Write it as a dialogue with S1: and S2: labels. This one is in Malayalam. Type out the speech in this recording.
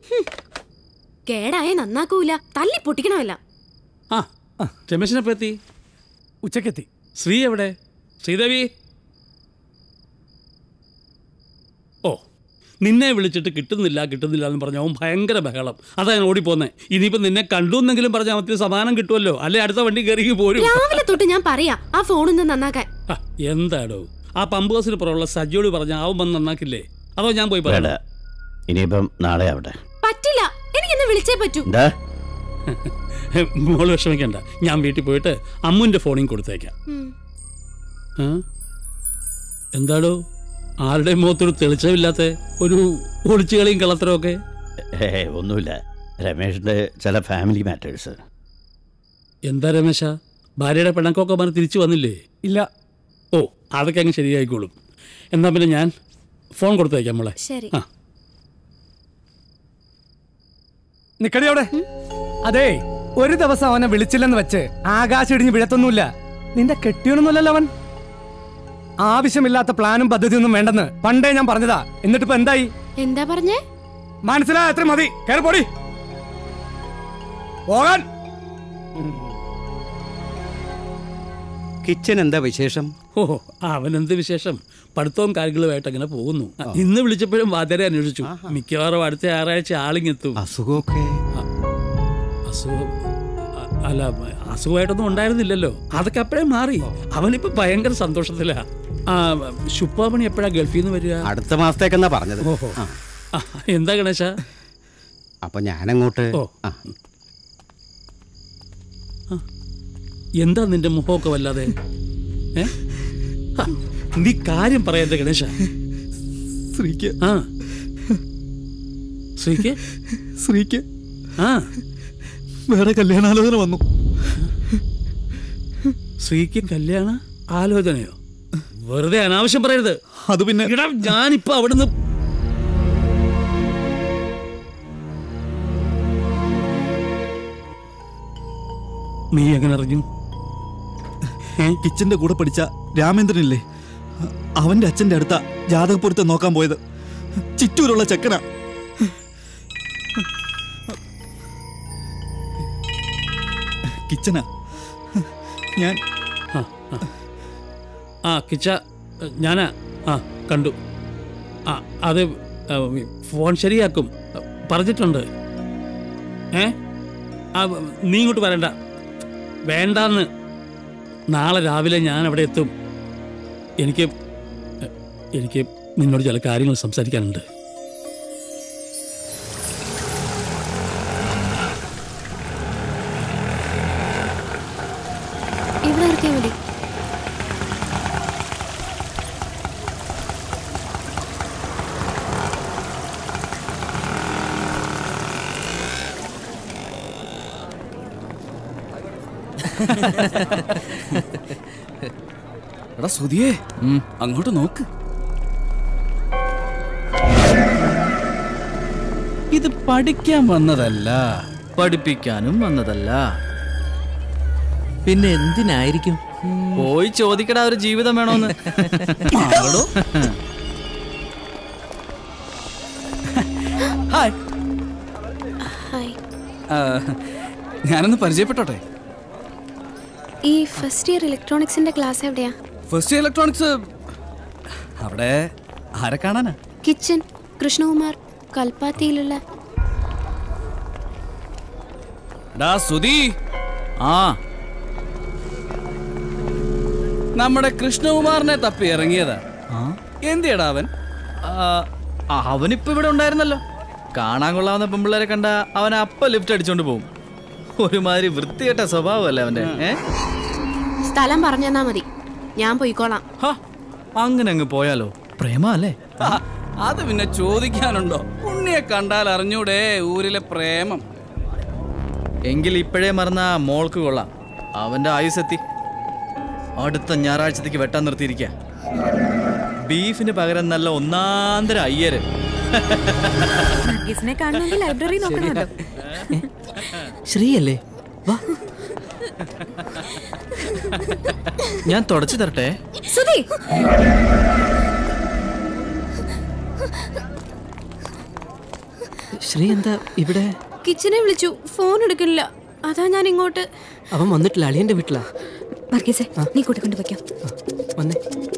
S1: കേടായ നന്നാക്കൂല തല്ലി പൊട്ടിക്കണമല്ല
S2: ആ രമേശിനെപ്പോ എത്തി
S3: ഉച്ചക്കെത്തി
S2: ശ്രീ എവിടെ ശ്രീദേവി ഓ നിന്നെ വിളിച്ചിട്ട് കിട്ടുന്നില്ല കിട്ടുന്നില്ല എന്ന് പറഞ്ഞ അവൻ ഭയങ്കര ബഹളം അതാ ഞാൻ ഓടിപ്പോന്നെ ഇനിയിപ്പോ നിന്നെ കണ്ടു എന്നെങ്കിലും പറഞ്ഞാൽ അവത്തിന് സമാധാനം കിട്ടുമല്ലോ അല്ലെ അടുത്ത വണ്ടി കയറി പോരും
S1: രാവിലെ തൊട്ട് ഞാൻ പറയാ ആ ഫോണൊന്ന് നന്നാക്കാൻ
S2: ആ, എന്താടോ ആ പമ്പ് ഹൗസിന് പുറമുള്ള സജ്ജോട് പറഞ്ഞ അവൻ വന്ന് നന്നാക്കില്ലേ അതോ ഞാൻ പോയി
S4: വേണ്ട
S2: പറയാം
S4: ഇനിയിപ്പം നാളെ ആവട്ടെ
S1: പറ്റില്ല എനിക്കിന്ന് വിളിച്ചേ പറ്റൂ
S4: എന്താ
S2: മോള് വിഷമിക്കണ്ട ഞാൻ വീട്ടിൽ പോയിട്ട് അമ്മുന്റെ ഫോണിൽ കൊടുത്തേക്കാം
S1: ഉം.
S2: ആ? എന്താടോ ആരുടെ മുഖത്തൊരു തെളിച്ചമില്ലാത്ത ഒരു ഒളിച്ചുകളിയും കളത്തരവും ഒക്കെ
S4: ഏ ഒന്നുമില്ല രമേഷിന്റെ ചില ഫാമിലി മാറ്റേഴ്സ്
S2: എന്താ രമേശ ഭാര്യയുടെ പിണക്കമൊക്കെ പറഞ്ഞ് തിരിച്ചു വന്നില്ലേ
S3: ഇല്ല
S2: ഓ അതൊക്കെ അങ്ങ് ശരിയായിക്കോളും എന്നാ പിന്നെ ഞാൻ ഫോൺ കൊടുത്തേക്കാം മോളെ
S1: ശരി
S2: ആ
S3: നിക്കടി അവിടെ അതെ ഒരു ദിവസം അവനെ വിളിച്ചില്ലെന്ന് വെച്ച് ആകാശം ഇടിഞ്ഞ് വീഴത്തൊന്നുമില്ല നിന്റെ കെട്ടിയൊന്നുമല്ലല്ലോ അവൻ ആവശ്യമില്ലാത്ത പ്ലാനും പദ്ധതിയൊന്നും വേണ്ടെന്ന് പണ്ടേ ഞാൻ പറഞ്ഞതാ എന്നിട്ടിപ്പോ എന്തായി
S1: എന്താ പറഞ്ഞേ
S3: മനസ്സിലായ അത്ര മതി കയറി പോടി പോകാൻ
S5: കിച്ചൻ എന്താ വിശേഷം
S2: ഓ അവനെന്ത് വിശേഷം പഠിത്തവും കാര്യങ്ങളുമായിട്ട് അങ്ങനെ പോകുന്നു ഇന്ന് വിളിച്ചപ്പോഴും വാതരെ അന്വേഷിച്ചു മിക്കവാറും അടുത്ത ഞായറാഴ്ച ആളിങ്ങെത്തും
S5: അസുഖമൊക്കെ
S2: അസുഖം അ- അല്ല അസുഖമായിട്ടൊന്നും ഉണ്ടായിരുന്നില്ലല്ലോ അതൊക്കെ അപ്പോഴേ മാറി അവനിപ്പോ ഭയങ്കര സന്തോഷത്തിലാ ആ ശുപ്പാമണി എപ്പോഴാ ഗൾഫിൽ നിന്ന് വരിക
S5: അടുത്ത മാസത്തേക്കെന്നാ പറഞ്ഞത്
S2: ഓഹോ
S5: ആ,
S2: ആ, എന്താ ഗണേശ
S5: അപ്പൊ ഞാനങ്ങോട്ട്
S2: ഓ.
S5: ആ,
S2: എന്താ നിന്റെ മുഖമൊക്കെ വല്ലാതെ ഏ ആ, നീ കാര്യം പറയണ്ട ഗണേശ
S6: ശ്രീക്ക്
S2: ആ ശ്രീക്ക്
S6: ശ്രീക്ക്
S2: ആ
S6: വേറെ കല്യാണാലോചന വന്നു
S2: ശ്രീക്ക് കല്യാണ ആലോചനയോ വെറുതെ അനാവശ്യം പറയരുത്
S6: അത് പിന്നെ
S2: എടാ ഞാനിപ്പോ അവിടുന്ന് നീ എങ്ങനെ അറിഞ്ഞു ഏ?
S6: കിച്ചന്റെ കൂടെ പഠിച്ച രാമേന്ദ്രനില്ലേ അവന്റെ അച്ഛന്റെ അടുത്ത ജാതകപ്പൊരുത്തം നോക്കാൻ പോയത് ചിറ്റൂരുള്ള ചെക്കനാ കിച്ചനാ ഞാൻ
S2: ആ, ആ. ആ കിച്ച ഞാനാ ആ കണ്ടു ആ അത് ആ, ഫോൺ ശരിയാക്കും പറഞ്ഞിട്ടുണ്ട് ഏ ആ നീ ഇങ്ങോട്ട് വരണ്ട വേണ്ടാന്ന് നാളെ രാവിലെ ഞാൻ അവിടെ എത്തും എനിക്ക് എനിക്ക് നിന്നോട് ചില കാര്യങ്ങൾ സംസാരിക്കാനുണ്ട്
S1: ഇവിടെ നിർത്തിയാ മതി
S7: എടാ സുധിയേ അങ്ങോട്ട് നോക്ക് ഇത് പഠിക്കാൻ വന്നതല്ല
S8: പഠിപ്പിക്കാനും വന്നതല്ല പിന്നെ എന്തിനായിരിക്കും പോയി ചോദിക്കടാ ഒരു ജീവിതം വേണോന്ന്
S7: മാറടോ. ഹായ്
S1: ഹായ്
S7: ആ, ഞാനൊന്ന് പരിചയപ്പെട്ടോട്ടെ
S1: ഈ ഫസ്റ്റ് ഇയർ ഇലക്ട്രോണിക്സിന്റെ ക്ലാസ് എവിടെയാ
S7: ഫസ്റ്റ് ഇലക്ട്രോണിക്സ് അവിടെ ആരെ കാണാനാ
S1: കിച്ചൻ കൃഷ്ണകുമാർ കൽപ്പാത്തിയിലുള്ള
S7: ഡാ സുധി
S8: ആ
S7: നമ്മുടെ കൃഷ്ണകുമാറിനെ തപ്പി ഇറങ്ങിയതാ എന്തിയടാ അവൻ
S8: ആ, അവനിപ്പോ ഇവിടെ ഉണ്ടായിരുന്നല്ലോ കാണാൻ കൊള്ളാവുന്ന പെമ്പിള്ളേരെ കണ്ട അവൻ അപ്പ ലിഫ്റ്റ് അടിച്ചോണ്ട് പോകും ഒരുമാതിരി വൃത്തികെട്ട സ്വഭാവമല്ലേ അവന്റെ ഏ
S1: സ്ഥലം പറഞ്ഞു തന്നാ മതി ഞാൻ പോയിക്കോളാം
S8: ഹ, അങ്ങനെ അങ്ങ് പോയാലോ പ്രേമ അല്ലേ
S7: ആ, അത് പിന്നെ ചോദിക്കാനുണ്ടോ ഉണ്ണിയെ കണ്ടാൽ അറിഞ്ഞൂടെ ഊരിലെ പ്രേമം
S8: എങ്കിൽ ഇപ്പോഴേ മറന്ന മോൾക്ക് കൊള്ളാം അവന്റെ ആയുസെത്തി അടുത്ത ഞായറാഴ്ചത്തേക്ക് വെട്ടാൻ നിർത്തിയിരിക്ക ബീഫിന് പകരം നല്ല ഒന്നാന്തര അയ്യര്
S9: നർഗീസിനെ കാണണമെങ്കിൽ ലൈബ്രറി നോക്കണമല്ലോ
S8: ശ്രീയല്ലേ വാ ഞാൻ തുടച്ചു തരട്ടെ
S9: സുധി
S10: ശ്രീ എന്താ ഇവിടെ
S1: കിച്ചനെ വിളിച്ചു ഫോൺ എടുക്കണില്ല അതാ ഞാൻ ഇങ്ങോട്ട്
S10: അവൻ വന്നിട്ടില്ല അളിയന്റെ വീട്ടിലാ
S9: വർഗീസേ നീ കൂട്ടിക്കൊണ്ട് വയ്ക്കാം
S10: വന്നേ